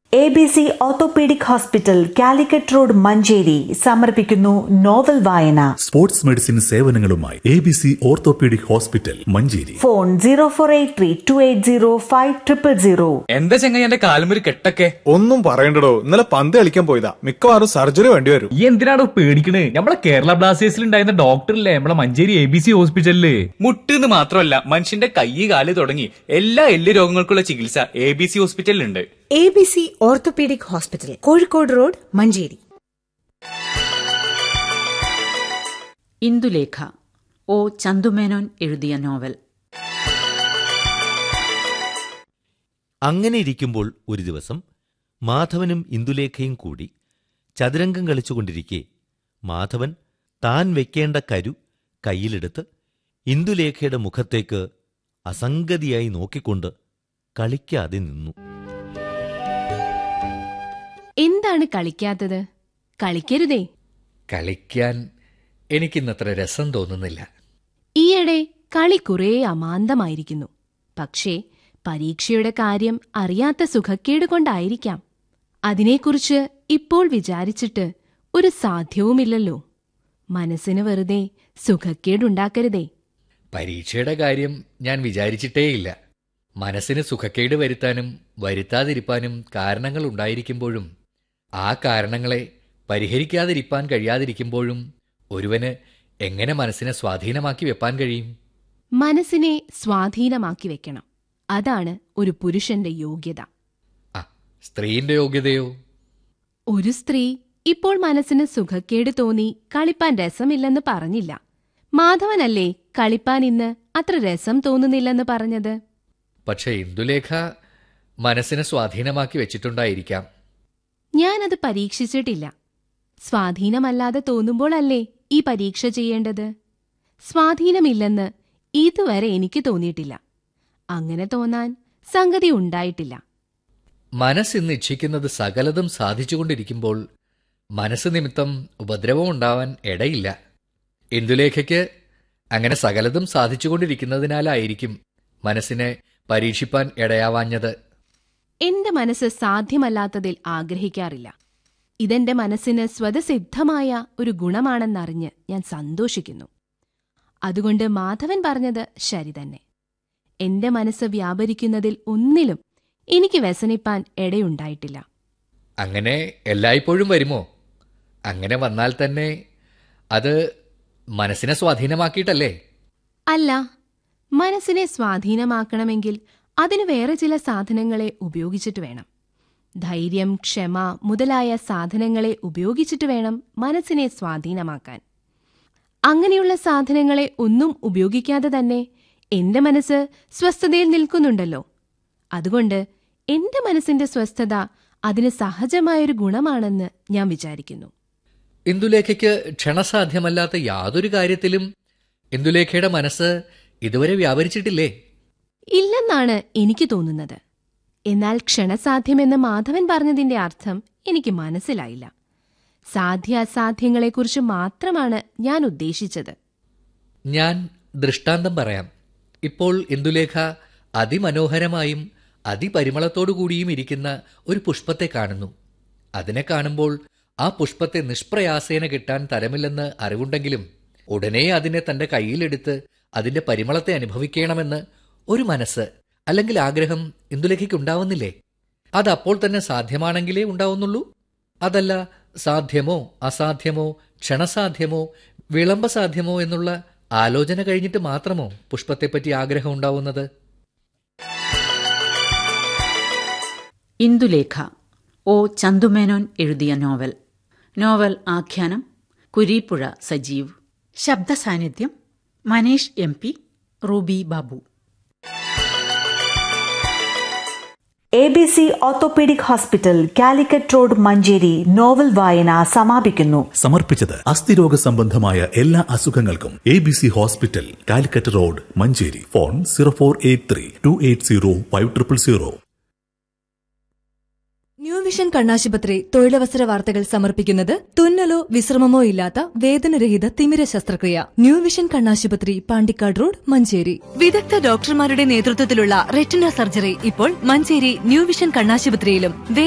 A B C orthopaedic hospital Calicut road Manjeri സമർപ്പിക്കുന്നു novel വായന sports medicine സേവനങ്ങളുമായി A B C orthopaedic hospital Manjeri phone zero four eight three two eight zero five triple zero എന്താ ചെങ്ങായി എന്റെ കാലുമൊരു കെട്ടൊക്കെ ഒന്നും പറയണ്ടടോ ഇന്നലെ പന്ത് കളിക്കാൻ പോയതാ മിക്കവാറും സർജറി വേണ്ടി വരും ഈ എന്തിനാണോ പേടിക്കണേ നമ്മളെ കേരള ബ്ലാസ്റ്റേഴ്സിൽ ഉണ്ടായിരുന്ന ഡോക്ടറില്ലേ നമ്മളെ മഞ്ചേരി എ ബി സി ഹോസ്പിറ്റലില് മുട്ടെന്ന് മാത്രമല്ല മനുഷ്യന്റെ കൈ കാല് തുടങ്ങി എല്ലാ എല്ല് രോഗങ്ങൾക്കുള്ള ചികിത്സ എ ബി സി ഹോസ്പിറ്റലിലുണ്ട് A B C orthopaedic hospital Kozhikode road Manjeri Indulekha O Chandu Menon എഴുതിയ നോവൽ അങ്ങനെ ഇരിക്കുമ്പോൾ ഒരു ദിവസം മാധവനും ഇന്ദുലേഖയും കൂടി ചതുരംഗം കളിച്ചുകൊണ്ടിരിക്കെ മാധവൻ താൻ വെക്കേണ്ട കരു കയ്യിലെടുത്ത് ഇന്ദുലേഖയുടെ മുഖത്തേക്ക് അസംഗതിയായി നോക്കിക്കൊണ്ട് കളിക്കാതെ നിന്നു എന്താണ് കളിക്കാത്തത് കളിക്കരുതേ കളിക്കാൻ എനിക്കിന്നത്ര രസം തോന്നുന്നില്ല ഈയിടെ കളി കുറേ അമാന്തമായിരിക്കുന്നു പക്ഷേ പരീക്ഷയുടെ കാര്യം അറിയാത്ത സുഖക്കേട് കൊണ്ടായിരിക്കാം അതിനെക്കുറിച്ച് ഇപ്പോൾ വിചാരിച്ചിട്ട് ഒരു സാധ്യവുമില്ലല്ലോ മനസ്സിന് വെറുതെ സുഖക്കേടുണ്ടാക്കരുതേ പരീക്ഷയുടെ കാര്യം ഞാൻ വിചാരിച്ചിട്ടേയില്ല മനസ്സിന് സുഖക്കേട് വരുത്താനും വരുത്താതിരിപ്പാനും കാരണങ്ങൾ ഉണ്ടായിരിക്കുമ്പോഴും ആ കാരണങ്ങളെ പരിഹരിക്കാതിരിപ്പാൻ കഴിയാതിരിക്കുമ്പോഴും ഒരുവന് എങ്ങനെ മനസ്സിനെ സ്വാധീനമാക്കി വെപ്പാൻ കഴിയും മനസ്സിനെ സ്വാധീനമാക്കി വെക്കണം അതാണ് ഒരു പുരുഷന്റെ യോഗ്യത ആ സ്ത്രീന്റെ യോഗ്യതയോ ഒരു സ്ത്രീ ഇപ്പോൾ മനസ്സിന് സുഖക്കേട് തോന്നി കളിപ്പാൻ രസമില്ലെന്ന് പറഞ്ഞില്ല മാധവനല്ലേ കളിപ്പാൻ ഇന്ന് അത്ര രസം തോന്നുന്നില്ലെന്ന് പറഞ്ഞത് പക്ഷെ ഇന്ദുലേഖ മനസ്സിനെ സ്വാധീനമാക്കി വെച്ചിട്ടുണ്ടായിരിക്കാം ഞാനത് പരീക്ഷിച്ചിട്ടില്ല സ്വാധീനമല്ലാതെ തോന്നുമ്പോഴല്ലേ ഈ പരീക്ഷ ചെയ്യേണ്ടത് സ്വാധീനമില്ലെന്ന് ഇതുവരെ എനിക്ക് തോന്നിയിട്ടില്ല അങ്ങനെ തോന്നാൻ സംഗതി ഉണ്ടായിട്ടില്ല മനസ്സിന്ന് ഇച്ഛിക്കുന്നത് സകലതും സാധിച്ചുകൊണ്ടിരിക്കുമ്പോൾ മനസ്സ് നിമിത്തം ഉപദ്രവം ഉണ്ടാവാൻ ഇടയില്ല ഇന്ദുലേഖയ്ക്ക് അങ്ങനെ സകലതും സാധിച്ചുകൊണ്ടിരിക്കുന്നതിനാലായിരിക്കും മനസ്സിനെ പരീക്ഷിപ്പാൻ ഇടയാവാഞ്ഞത് എന്റെ മനസ്സ് സാധ്യമല്ലാത്തതിൽ ആഗ്രഹിക്കാറില്ല ഇതെന്റെ മനസ്സിന് സ്വതസിദ്ധമായ ഒരു ഗുണമാണെന്നറിഞ്ഞ് ഞാൻ സന്തോഷിക്കുന്നു അതുകൊണ്ട് മാധവൻ പറഞ്ഞത് ശരി തന്നെ എന്റെ മനസ്സ് വ്യാപരിക്കുന്നതിൽ ഒന്നിലും എനിക്ക് വ്യസനിപ്പാൻ ഇടയുണ്ടായിട്ടില്ല അങ്ങനെ എല്ലായ്പ്പോഴും വരുമോ അങ്ങനെ വന്നാൽ തന്നെ അത് മനസ്സിനെ സ്വാധീനമാക്കിയിട്ടല്ലേ അല്ല മനസ്സിനെ സ്വാധീനമാക്കണമെങ്കിൽ അതിന് വേറെ ചില സാധനങ്ങളെ ഉപയോഗിച്ചിട്ട് വേണം ധൈര്യം ക്ഷമ മുതലായ സാധനങ്ങളെ ഉപയോഗിച്ചിട്ട് വേണം മനസ്സിനെ സ്വാധീനമാക്കാൻ അങ്ങനെയുള്ള സാധനങ്ങളെ ഒന്നും ഉപയോഗിക്കാതെ തന്നെ എന്റെ മനസ്സ് സ്വസ്ഥതയിൽ നിൽക്കുന്നുണ്ടല്ലോ അതുകൊണ്ട് എന്റെ മനസ്സിന്റെ സ്വസ്ഥത അതിന് സഹജമായൊരു ഗുണമാണെന്ന് ഞാൻ വിചാരിക്കുന്നു ഇന്ദുലേഖയ്ക്ക് ക്ഷണസാധ്യമല്ലാത്ത യാതൊരു കാര്യത്തിലും ഇന്ദുലേഖയുടെ മനസ്സ് ഇതുവരെ വ്യാപരിച്ചിട്ടില്ലേ ഇല്ലെന്നാണ് എനിക്ക് തോന്നുന്നത് എന്നാൽ ക്ഷണസാധ്യമെന്ന് മാധവൻ പറഞ്ഞതിന്റെ അർത്ഥം എനിക്ക് മനസ്സിലായില്ല സാധ്യാസാധ്യങ്ങളെക്കുറിച്ച് മാത്രമാണ് ഞാൻ ഉദ്ദേശിച്ചത് ഞാൻ ദൃഷ്ടാന്തം പറയാം ഇപ്പോൾ ഇന്ദുലേഖ അതിമനോഹരമായും അതിപരിമളത്തോടു കൂടിയും ഇരിക്കുന്ന ഒരു പുഷ്പത്തെ കാണുന്നു അതിനെ കാണുമ്പോൾ ആ പുഷ്പത്തെ നിഷ്പ്രയാസേന കിട്ടാൻ തരമില്ലെന്ന് അറിവുണ്ടെങ്കിലും ഉടനെ അതിനെ തന്റെ കയ്യിലെടുത്ത് അതിന്റെ പരിമളത്തെ അനുഭവിക്കണമെന്ന് ഒരു മനസ്സ് അല്ലെങ്കിൽ ആഗ്രഹം ഇന്ദുലേഖയ്ക്ക് ഉണ്ടാവുന്നില്ലേ അത് അപ്പോൾ തന്നെ സാധ്യമാണെങ്കിലേ ഉണ്ടാവുന്നുള്ളൂ അതല്ല സാധ്യമോ അസാധ്യമോ ക്ഷണസാധ്യമോ വിളംബസാധ്യമോ എന്നുള്ള ആലോചന കഴിഞ്ഞിട്ട് മാത്രമോ പുഷ്പത്തെപ്പറ്റി ആഗ്രഹം ഉണ്ടാവുന്നത് ഇന്ദുലേഖ ഒ ചന്തുമേനോൻ എഴുതിയ നോവൽ നോവൽ ആഖ്യാനം കുരീപ്പുഴ സജീവ് ശബ്ദസാന്നിധ്യം Maneesh M P Ruby Babu A B C orthopaedic hospital Calicut road Manjeri novel വായന സമാപിക്കുന്നു സമർപ്പിച്ചത് അസ്ഥിരോഗ സംബന്ധമായ എല്ലാ അസുഖങ്ങൾക്കും A B C hospital Calicut road Manjeri phone zero four eight three two eight zero five triple zero new vision കണ്ണാശുപത്രി തൊഴിലവസര വാർത്തകൾ സമർപ്പിക്കുന്നത് തുന്നലോ വിശ്രമമോ ഇല്ലാത്ത വേദനരഹിത തിമിര ശസ്ത്രക്രിയ ന്യൂ വിഷൻ കണ്ണാശുപത്രി പാണ്ടിക്കാട് റോഡ് മഞ്ചേരി വിദഗ്ധ ഡോക്ടർമാരുടെ നേതൃത്വത്തിലുള്ള റെറ്റിന സർജറി ഇപ്പോൾ മഞ്ചേരി ന്യൂ വിഷൻ കണ്ണാശുപത്രിയിലും